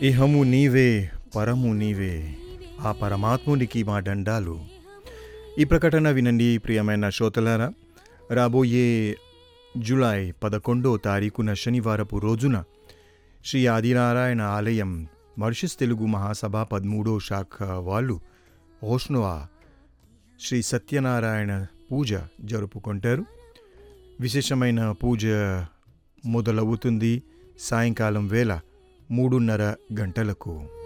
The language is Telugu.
ఇహము నీవే పరము నీవే ఆ పరమాత్మునికి మా దండాలు ఈ ప్రకటన వినండి ప్రియమైన శ్రోతలారా రాబోయే జూలై పదకొండో తారీఖున శనివారపు రోజున శ్రీ ఆదినారాయణ ఆలయం మర్షిస్ తెలుగు మహాసభ పదమూడో శాఖ వాళ్ళు ఓష్నువా శ్రీ సత్యనారాయణ పూజ జరుపుకుంటారు విశేషమైన పూజ మొదలవుతుంది సాయంకాలం వేళ మూడున్నర గంటలకు